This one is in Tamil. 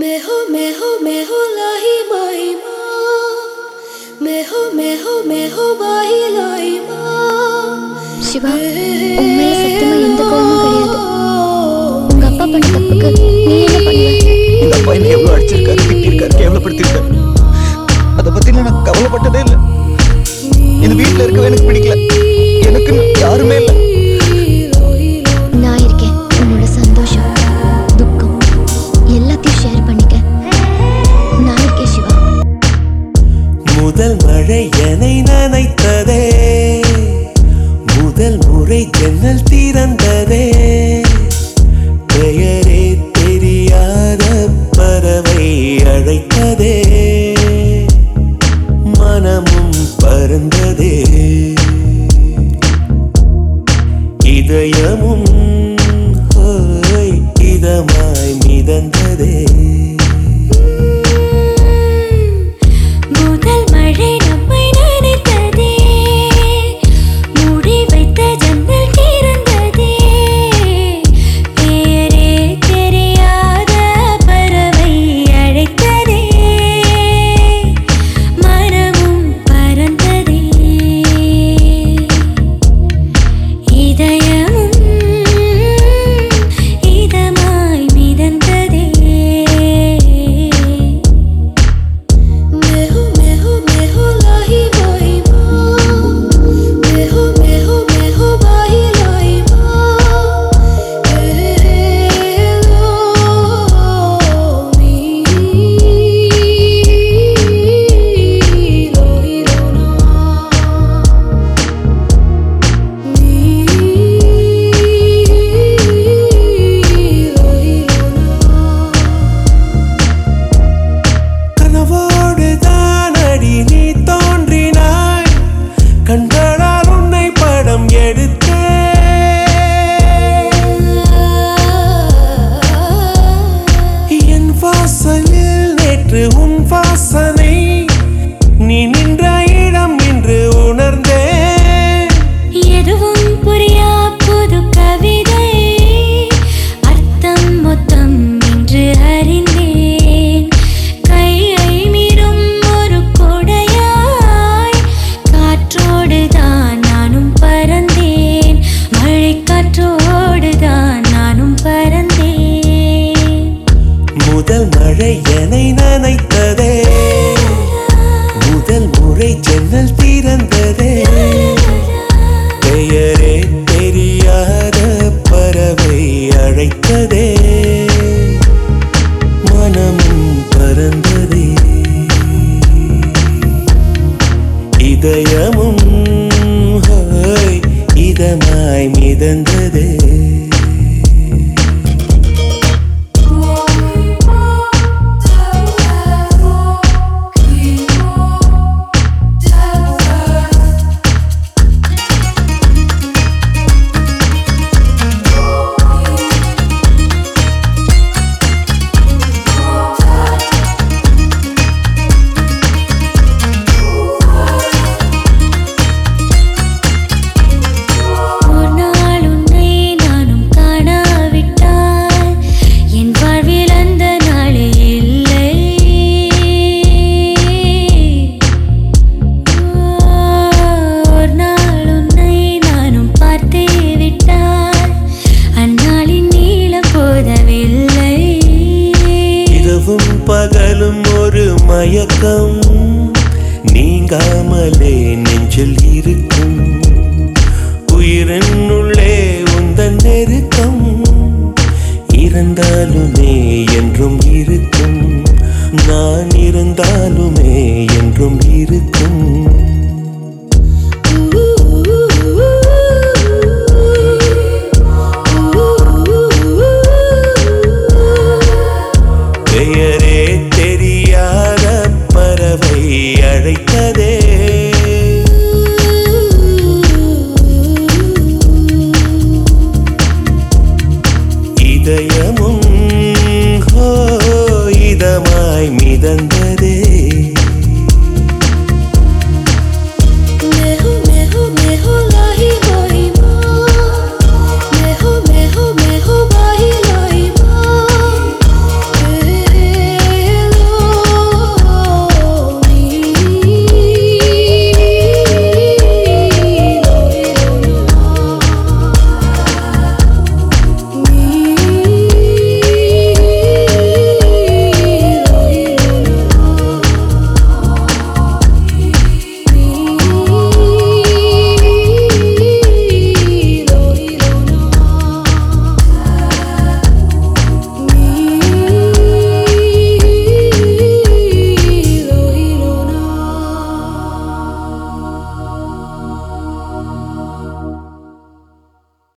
मेहो मेहो मेहो लाही माही माँ मेहो मेहो मेहो बाही लाई माँ சிவா உன் மேல சத்தியமா எந்த கோவமும் கிடையாது உங்க அப்பா பண்ண தப்புக்கு நீ என்ன பண்ணுவ இந்த அப்பா என்ன எவ்வளவு அடிச்சிருக்காரு திட்டிருக்காரு கேவலப்படுத்திருக்காரு அதை பத்தி நான் கவலைப்பட்டதே இல்லை இந்த வீட்டுல இருக்கவே எனக்கு பிடிக்கல எனக்கு யாருமே இல்லை நான் இருக்கேன் உன்னோட சந்தோஷம் துக்கம் எல்லாத்தையும் ஷேர் பண்ணிக்க நான் இருக்கேன் சிவா முதல் மழை என்னை நனைத்ததே முதல் முறை ஜன்னல் திறந்ததே பெயரே தெரியாத பறவை அழைத்ததே மனமும் பறந்ததே இதயமும் ஹோய், இதமாய் மிதந்ததே முதல் மழை நம்மை நனைத்ததே மூடி வைத்த ஜன்னல் திறந்ததே பேரே தெரியாத பறவை அழைத்ததே மனமும் பறந்ததே இதயமும் இதமாய் மிதந்ததே मेहो मेहो मेहो लाही माही माँ मेहो मेहो मेहो बाही लाई माँ ए लो मी लोही लोना मी लोही लोना கனவோடு தானடி நீ தோன்றினாய் கண்களால் உன்னை படம் எடுத்தே என் வாசலில் நேற்று உன் வாசனை நீ நின்ற இடம் இன்று உணர்ந்தேன் எதுவும் புரியா புது கவிதை அர்த்தம் மொத்தம் என்று அறிந்தேன் கையை மீறும் ஒரு கொடையாய் காற்றோடு தான் நானும் பறந்தேன் மழை காற்றோடு தான் நானும் பறந்தேன் முதல் மழை என்னை நனைத்ததே முதல் முறை ஜன்னல் திறந்ததே பெயரே தெரியாத பறவை அழைத்ததே மனமும் பறந்ததே இதயமும் ஹோய், இதமாய் மிதந்ததே ஒரு நாள் உன்னை நானும் காணாவிட்டால் என் வாழ்வில் அந்த நாளே இல்லை ஒரு நாள் உன்னை நானும் பார்த்தே விட்டால் அந்நாளின் நீளம் போதவில்லை இரவும் பகலும் ஒரு மயக்கம் நீங்காமலே நெஞ்சில் இருக்கும் உயிரின் உள்ளே உந்தன் நெருக்கம் இருந்தாலுமே என்றும் இருக்கும் நான் இருந்தாலுமே என்றும் இருக்கும் பெயர்